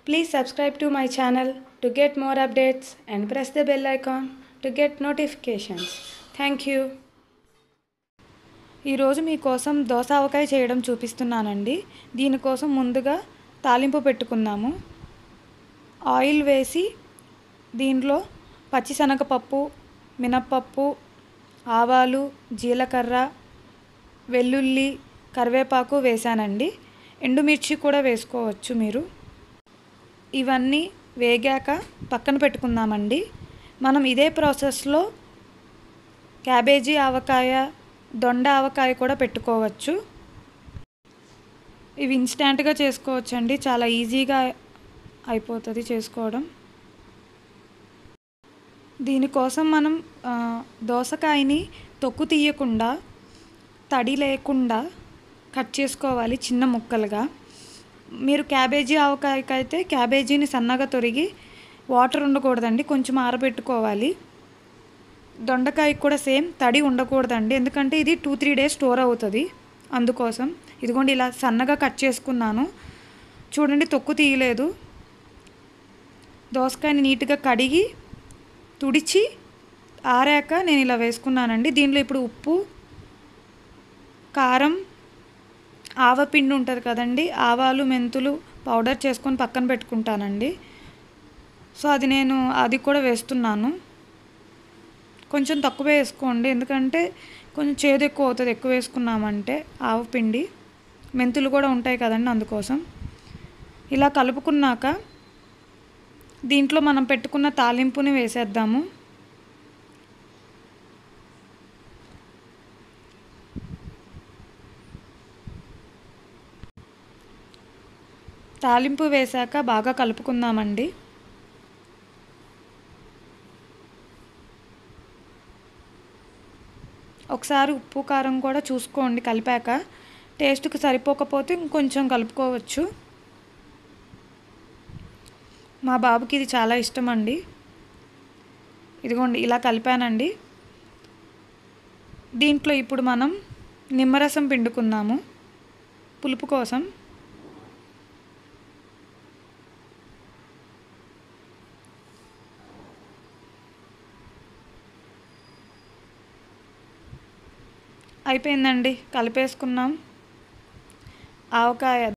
Please subscribe to my channel to get more updates and press the bell icon to get notifications. Thank you. ఈరోజు మీకోసం దోస ఆవకాయ చేయడం చూపిస్తున్నానండి దీనికోసం ముందుగా తాలింపు పెట్టుకుందాము ఆయిల్ వేసి దీంట్లో పచ్చిశనగపప్పు మినప్పప్పు ఆవాలు జీలకర్ర వెల్లుల్లి కరివేపాకు వేసానండి ఎండుమిర్చి కూడా వేసుకోవచ్చు మీరు ఇవన్నీ వేగాక పక్కన పెట్టుకుందామండి మనం ఇదే ప్రాసెస్లో క్యాబేజీ ఆవకాయ దొండ ఆవకాయ కూడా పెట్టుకోవచ్చు ఇవి ఇన్స్టాంట్గా చేసుకోవచ్చు అండి చాలా ఈజీగా అయిపోతుంది చేసుకోవడం దీనికోసం మనం ఆ, దోసకాయని తొక్కు తీయకుండా తడి లేకుండా కట్ చేసుకోవాలి చిన్న ముక్కలుగా మీరు క్యాబేజీ ఆవకాయకి అయితే క్యాబేజీని సన్నగా తొరిగి వాటర్ ఉండకూడదండి కొంచెం ఆరబెట్టుకోవాలి దొండకాయకి కూడా సేమ్ తడి ఉండకూడదండి ఎందుకంటే ఇది టూ త్రీ డేస్ స్టోర్ అవుతుంది అందుకోసం ఇదిగోండి ఇలా సన్నగా కట్ చేసుకున్నాను చూడండి తొక్కు తీయలేదు దోసకాయని నీట్గా కడిగి తుడిచి ఆరాక నేను ఇలా వేసుకున్నానండి దీనిలో ఇప్పుడు ఉప్పు కారం ఆవపిండి ఉంటుంది కదండి ఆవాలు మెంతులు పౌడర్ చేసుకొని పక్కన పెట్టుకుంటానండి సో అది నేను అది కూడా వేస్తున్నాను కొంచెం తక్కువ వేసుకోండి ఎందుకంటే కొంచెం చేదు ఎక్కువ అవుతుంది ఎక్కువ వేసుకున్నామంటే ఆవపిండి మెంతులు కూడా ఉంటాయి కదండి అందుకోసం ఇలా కలుపుకున్నాక దీంట్లో మనం పెట్టుకున్న తాలింపుని వేసేద్దాము తాలింపు వేశాక బాగా కలుపుకుందామండి ఒకసారి ఉప్పు కారం కూడా చూసుకోండి కలిపాక టేస్ట్కి సరిపోకపోతే ఇంకొంచెం కలుపుకోవచ్చు మా బాబుకి ఇది చాలా ఇష్టం అండి ఇదిగోండి ఇలా కలిపానండి దీంట్లో ఇప్పుడు మనం నిమ్మరసం పిండుకుందాము పులుపు కోసం అయిపోయిందండి కలిపేసుకున్నాం ఆవకాయ